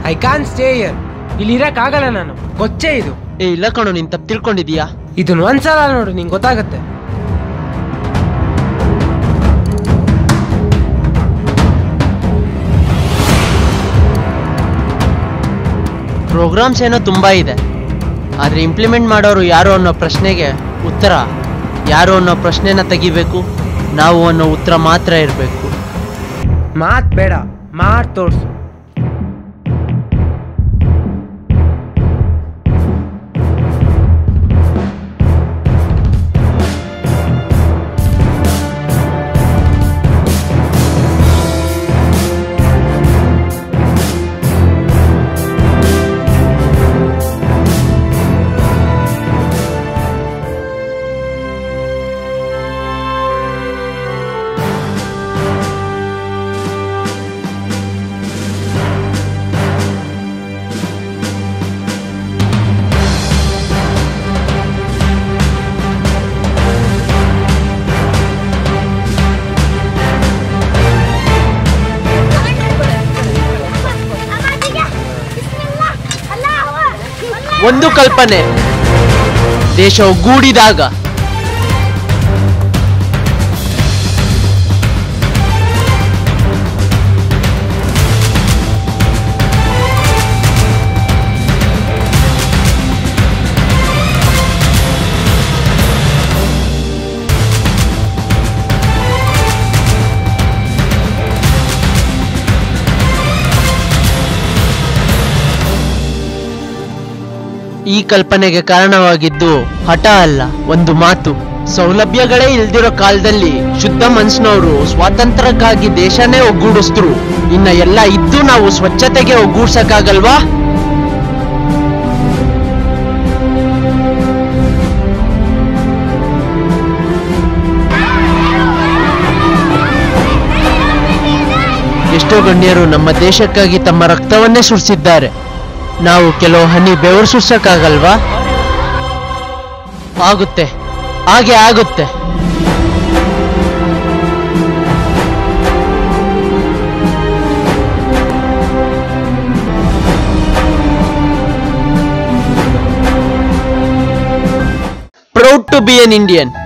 I corn stay year ಇಲ್ಲಿ ಇರಕ್ಕಾಗಲ್ಲ ನಾನು ಕೊಚ್ಚೆ ಇದು ಏ ಇಲ್ಲ ಕಣೋ ನೀನ್ ತಪ್ಪು ತಿಳ್ಕೊಂಡಿದೀಯಾ ಇದನ್ನ ಒಂದ್ಸಲ ನೋಡು ನಿಂಗೆ ಗೊತ್ತಾಗುತ್ತೆ ಪ್ರೋಗ್ರಾಮ್ಸ್ ಏನೋ ತುಂಬಾ ಇದೆ ಆದ್ರೆ ಇಂಪ್ಲಿಮೆಂಟ್ ಮಾಡೋರು ಯಾರು ಅನ್ನೋ ಪ್ರಶ್ನೆಗೆ ಉತ್ತರ ಯಾರು ಅನ್ನೋ ಪ್ರಶ್ನೆನ ತೆಗಿಬೇಕು ನಾವು ಅನ್ನೋ ಉತ್ತರ ಮಾತ್ರ ಇರಬೇಕು ಮಾತ್ ಬೇಡ ಮಾತ್ ತೋರ್ಸು ಒಂದು ಕಲ್ಪನೆ ದೇಶ ಒಗ್ಗೂಡಿದಾಗ ಈ ಕಲ್ಪನೆಗೆ ಕಾರಣವಾಗಿದ್ದು ಹಠ ಅಲ್ಲ ಒಂದು ಮಾತು ಸೌಲಭ್ಯಗಳೇ ಇಲ್ದಿರೋ ಕಾಲದಲ್ಲಿ ಶುದ್ಧ ಮನ್ಸಿನವರು ಸ್ವಾತಂತ್ರ್ಯಕ್ಕಾಗಿ ದೇಶನೇ ಒಗ್ಗೂಡಿಸಿದ್ರು ಇನ್ನ ಎಲ್ಲ ಇದ್ದು ನಾವು ಸ್ವಚ್ಛತೆಗೆ ಒಗ್ಗೂಡ್ಸಕ್ಕಾಗಲ್ವಾ ಎಷ್ಟೋ ಗಣ್ಯರು ನಮ್ಮ ದೇಶಕ್ಕಾಗಿ ತಮ್ಮ ರಕ್ತವನ್ನೇ ಸುರಿಸಿದ್ದಾರೆ ನಾವು ಕೆಲವು ಹನಿ ಬೆವರು ಸುರ್ಸಕ್ಕಾಗಲ್ವಾ ಆಗುತ್ತೆ ಹಾಗೆ ಆಗುತ್ತೆ proud to be an Indian